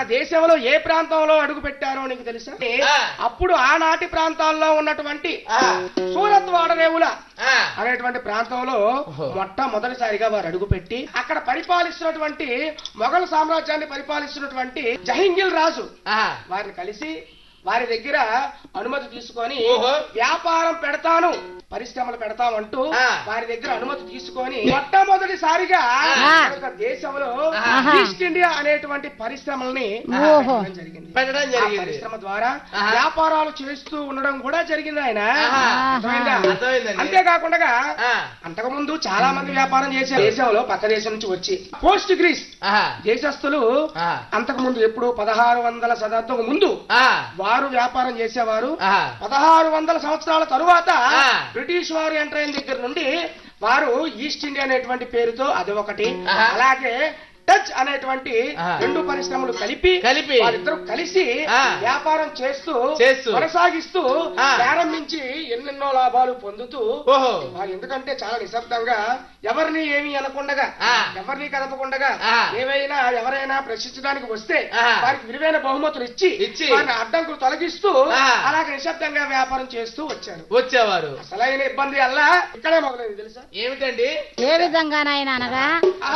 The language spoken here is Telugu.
దేశంలో ఏ ప్రాంతంలో అడుగు పెట్టారో నీకు తెలుసా ఆ. అప్పుడు ఆనాటి ప్రాంతాల్లో ఉన్నటువంటి ఆ. సూరత్ వాడరేవుల ఆ, అనేటువంటి ప్రాంతంలో ఓహో. మొట్టమొదటిసారిగా వారు అడుగుపెట్టి అక్కడ పరిపాలిస్తున్నటువంటి మొఘల్ సామ్రాజ్యాన్ని పరిపాలిస్తున్నటువంటి జహింగిల్ రాజు ఆ, వారిని కలిసి వారి దగ్గర అనుమతి తీసుకొని ఓహో. వ్యాపారం పెడతాను పరిశ్రమలు పెడతామంటూ ఆ. వారి దగ్గర అనుమతి తీసుకొని మొట్టమొదటిసారిగా ఆ. మన యొక్క దేశంలో ఆహా. ఈస్ట్ ఇండియా అనేటువంటి పరిశ్రమల్ని ఓహో. పెట్టడం జరిగింది పెట్టడం ఆ జరిగింది పరిశ్రమ ద్వారా ఆహా. వ్యాపారాలు చేస్తూ ఉండడం కూడా జరిగింది ఆయన ఆహా. అర్థమైందా? అర్థమైందండి. అంతేకాకుండా ఆ, అంతకు ముందు చాలా మంది వ్యాపారం చేశారు దేశంలో పక్క దేశం నుంచి వచ్చి పోస్ట్ గ్రీస్ ఆహా, దేశస్తులు ఆ, అంతకు ముందు ఎప్పుడు పదహారు వందల శతాబ్దం ముందు ఆ, వారు వ్యాపారం చేసేవారు ఆహా. పదహారు వందల సంవత్సరాల తరువాత ఆ. బ్రిటిష్ వారు ఎంటర్ అయిన దగ్గర నుండి వారు ఈస్ట్ ఇండియా అనేటువంటి పేరుతో అది ఒకటి ఆహా. అలాగే టచ్ అనేటువంటి ఆహా. రెండు పరిశ్రమలు కలిపి కలిపి. వాళ్ళిద్దరూ కలిసి ఆ. వ్యాపారం చేస్తూ చేస్తూ. కొనసాగిస్తూ ఆ. ప్రారంభించి ఎన్నెన్నో లాభాలు పొందుతూ ఓహో వారు ఎందుకంటే చాలా నిశ్శబ్దంగా ఎవరిని ఏమి అనకుండగా ఆ. ఎవరిని కదపకుండగా ఆ. ఏవైనా ఎవరైనా ప్రశ్నించడానికి వస్తే ఆ. వారికి విలువైన బహుమతులు ఇచ్చి ఇచ్చి. వారిని అడ్డంకులు తొలగిస్తూ ఆ. అలాగే నిశ్శబ్దంగా వ్యాపారం చేస్తూ వచ్చారు వచ్చేవారు అసలైన ఇబ్బంది అల్లా ఇక్కడే మొదలైంది తెలుసా ఏమిటండి ఏ విధంగా నాయన అనగా ఆ